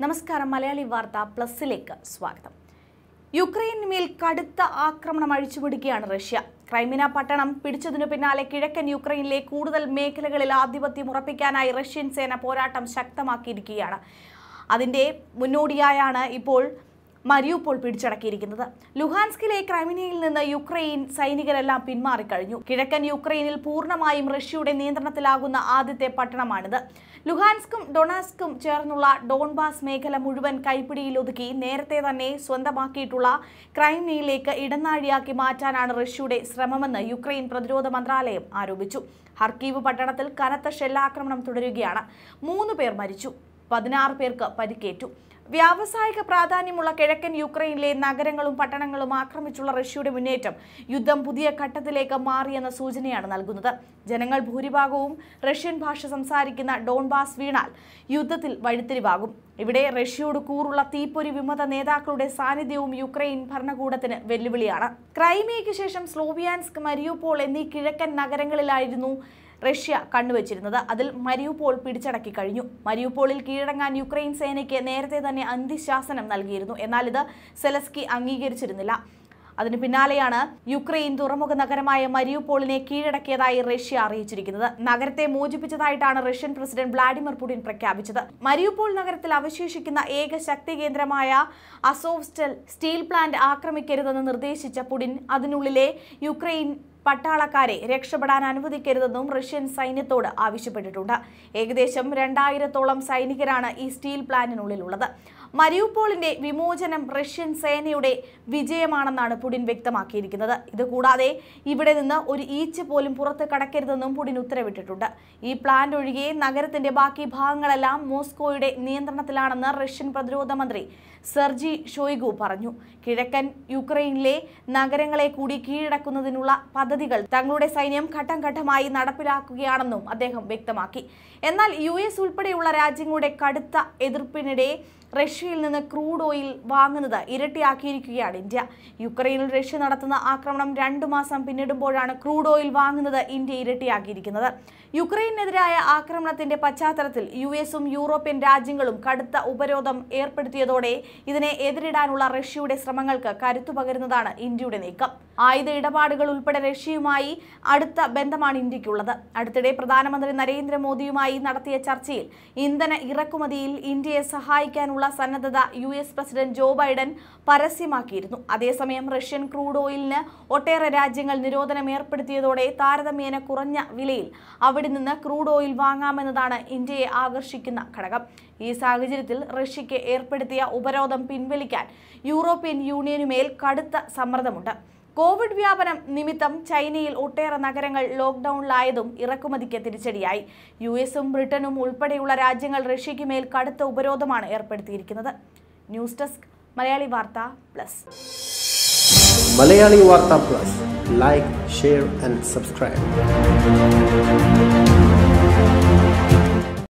നമസ്കാരം മലയാളി വാർത്ത പ്ലസിലേക്ക് സ്വാഗതം യുക്രൈനുമേൽ കടുത്ത ആക്രമണം അഴിച്ചുപിടിക്കുകയാണ് റഷ്യ ക്രൈമിന പട്ടണം പിടിച്ചതിനു പിന്നാലെ കിഴക്കൻ യുക്രൈനിലെ കൂടുതൽ മേഖലകളിൽ ആധിപത്യം ഉറപ്പിക്കാനായി റഷ്യൻ സേന പോരാട്ടം ശക്തമാക്കിയിരിക്കുകയാണ് അതിന്റെ മുന്നോടിയായാണ് ഇപ്പോൾ മരിയുപോൾ പിടിച്ചടക്കിയിരിക്കുന്നത് ലുഹാൻസ്കിലെ ക്രൈമിനയിൽ നിന്ന് യുക്രൈൻ സൈനികരെല്ലാം പിന്മാറിക്കഴിഞ്ഞു കിഴക്കൻ യുക്രൈനിൽ പൂർണ്ണമായും റഷ്യയുടെ നിയന്ത്രണത്തിലാകുന്ന ആദ്യത്തെ പട്ടണമാണിത് ലുഹാൻസ്കും ഡൊണാസ്കും ചേർന്നുള്ള ഡോൺബാസ് മേഖല മുഴുവൻ കൈപ്പിടിയിലൊതുക്കി നേരത്തെ തന്നെ സ്വന്തമാക്കിയിട്ടുള്ള ക്രൈമിനയിലേക്ക് ഇടനാഴിയാക്കി മാറ്റാനാണ് റഷ്യയുടെ ശ്രമമെന്ന് യുക്രൈൻ പ്രതിരോധ മന്ത്രാലയം ആരോപിച്ചു ഹർക്കീവ് പട്ടണത്തിൽ കനത്ത ഷെല്ലാക്രമണം തുടരുകയാണ് മൂന്ന് പേർ മരിച്ചു പതിനാറ് പേർക്ക് പരിക്കേറ്റു വ്യാവസായിക പ്രാധാന്യമുള്ള കിഴക്കൻ യുക്രൈനിലെ നഗരങ്ങളും പട്ടണങ്ങളും ആക്രമിച്ചുള്ള റഷ്യയുടെ മുന്നേറ്റം യുദ്ധം പുതിയ ഘട്ടത്തിലേക്ക് മാറിയെന്ന സൂചനയാണ് നൽകുന്നത് ജനങ്ങൾ ഭൂരിഭാഗവും റഷ്യൻ ഭാഷ സംസാരിക്കുന്ന ഡോൺബാസ് വീണാൽ യുദ്ധത്തിൽ വഴിത്തിരിവാകും ഇവിടെ റഷ്യയോട് കൂറുള്ള തീപ്പൊരി വിമത നേതാക്കളുടെ സാന്നിധ്യവും യുക്രൈൻ ഭരണകൂടത്തിന് വെല്ലുവിളിയാണ് ക്രൈമിയയ്ക്ക് ശേഷം സ്ലോവിയാൻസ്ക് മരിയുപോൾ എന്നീ കിഴക്കൻ നഗരങ്ങളിലായിരുന്നു റഷ്യ കണ്ണുവച്ചിരുന്നത് അതിൽ മരിയുപോൾ പിടിച്ചടക്കി കഴിഞ്ഞു മരിയുപോളിൽ കീഴടങ്ങാൻ യുക്രൈൻ സേനയ്ക്ക് നേരത്തെ തന്നെ അന്ത്യശാസനം നൽകിയിരുന്നു എന്നാൽ ഇത് സെലസ്കി അംഗീകരിച്ചിരുന്നില്ല അതിന് പിന്നാലെയാണ് യുക്രൈൻ തുറമുഖ നഗരമായ മരിയുപോളിനെ കീഴടക്കിയതായി റഷ്യ അറിയിച്ചിരിക്കുന്നത് നഗരത്തെ മോചിപ്പിച്ചതായിട്ടാണ് റഷ്യൻ പ്രസിഡന്റ് വ്ളാഡിമിർ പുടിൻ പ്രഖ്യാപിച്ചത് മരിയുപോൾ നഗരത്തിൽ അവശേഷിക്കുന്ന ഏക ശക്തി കേന്ദ്രമായ അസോവ്സ്റ്റൽ സ്റ്റീൽ പ്ലാന്റ് ആക്രമിക്കരുതെന്ന് നിർദ്ദേശിച്ച പുടിൻ അതിനുള്ളിലെ യുക്രൈൻ പട്ടാളക്കാരെ രക്ഷപ്പെടാൻ അനുവദിക്കരുതെന്നും റഷ്യൻ സൈന്യത്തോട് ആവശ്യപ്പെട്ടിട്ടുണ്ട് ഏകദേശം രണ്ടായിരത്തോളം സൈനികരാണ് ഈ സ്റ്റീൽ പ്ലാന്റിനുള്ളിലുള്ളത് മരിയുപോളിന്റെ വിമോചനം റഷ്യൻ സേനയുടെ വിജയമാണെന്നാണ് പുടിൻ വ്യക്തമാക്കിയിരിക്കുന്നത് ഇതുകൂടാതെ ഇവിടെ നിന്ന് ഒരു ഈച്ച പോലും പുറത്ത് കടക്കരുതെന്നും പുടിൻ ഉത്തരവിട്ടിട്ടുണ്ട് ഈ പ്ലാന്റ് ഒഴികെ നഗരത്തിന്റെ ബാക്കി ഭാഗങ്ങളെല്ലാം മോസ്കോയുടെ നിയന്ത്രണത്തിലാണെന്ന് റഷ്യൻ പ്രതിരോധ മന്ത്രി സെർജി ഷോയ്ഗു പറഞ്ഞു കിഴക്കൻ യുക്രൈനിലെ നഗരങ്ങളെ കൂടി കീഴടക്കുന്നതിനുള്ള പദ്ധതികൾ തങ്ങളുടെ സൈന്യം ഘട്ടം ഘട്ടമായി നടപ്പിലാക്കുകയാണെന്നും അദ്ദേഹം വ്യക്തമാക്കി എന്നാൽ യു എസ് ഉൾപ്പെടെയുള്ള രാജ്യങ്ങളുടെ കടുത്ത എതിർപ്പിനിടെ റഷ്യയിൽ നിന്ന് ക്രൂഡ് ഓയിൽ വാങ്ങുന്നത് ഇരട്ടിയാക്കിയിരിക്കുകയാണ് ഇന്ത്യ യുക്രൈനിൽ റഷ്യ നടത്തുന്ന ആക്രമണം രണ്ടു മാസം പിന്നിടുമ്പോഴാണ് ക്രൂഡ് ഓയിൽ വാങ്ങുന്നത് ഇന്ത്യ ഇരട്ടിയാക്കിയിരിക്കുന്നത് യുക്രൈനെതിരായ ആക്രമണത്തിന്റെ പശ്ചാത്തലത്തിൽ യു എസും യൂറോപ്യൻ രാജ്യങ്ങളും കടുത്ത ഉപരോധം ഏർപ്പെടുത്തിയതോടെ ഇതിനെ എതിരിടാനുള്ള റഷ്യയുടെ ശ്രമങ്ങൾക്ക് കരുത്തു പകരുന്നതാണ് ഇന്ത്യയുടെ നീക്കം ആയുധ ഇടപാടുകൾ ഉൾപ്പെടെ റഷ്യയുമായി അടുത്ത ബന്ധമാണ് ഇന്ത്യക്കുള്ളത് അടുത്തിടെ പ്രധാനമന്ത്രി നരേന്ദ്രമോദിയുമായി നടത്തിയ ചർച്ചയിൽ ഇന്ധന ഇറക്കുമതിയിൽ ഇന്ത്യയെ സഹായിക്കാനുള്ള സന്നദ്ധത U S President Joe Biden പരസ്യമാക്കിയിരുന്നു അതേസമയം റഷ്യൻ ക്രൂഡ് ഓയിലിന് ഒട്ടേറെ രാജ്യങ്ങൾ നിരോധനം ഏർപ്പെടുത്തിയതോടെ താരതമ്യേന കുറഞ്ഞ വിലയിൽ അവിടെ നിന്ന് ക്രൂഡ് ഓയിൽ വാങ്ങാമെന്നതാണ് ഇന്ത്യയെ ആകർഷിക്കുന്ന ഘടകം ഈ സാഹചര്യത്തിൽ റഷ്യയ്ക്ക് ഏർപ്പെടുത്തിയ ഉപരോധം പിൻവലിക്കാൻ യൂറോപ്യൻ യൂണിയനുമേൽ കടുത്ത സമ്മർദ്ദമുണ്ട് കോവിഡ് വ്യാപനം നിമിത്തം ചൈനയിൽ ഒട്ടേറെ നഗരങ്ങൾ ലോക്ക്ഡൌണിലായതും ഇറക്കുമതിക്ക് തിരിച്ചടിയായി യു എസും ബ്രിട്ടനും ഉൾപ്പെടെയുള്ള രാജ്യങ്ങൾ റഷ്യയ്ക്ക് മേൽ കടുത്ത ഉപരോധമാണ് ഏർപ്പെടുത്തിയിരിക്കുന്നത് ന്യൂസ് ഡെസ്ക് മലയാളി വാർത്ത പ്ലസ് മലയാളി വാർത്ത plus like share and subscribe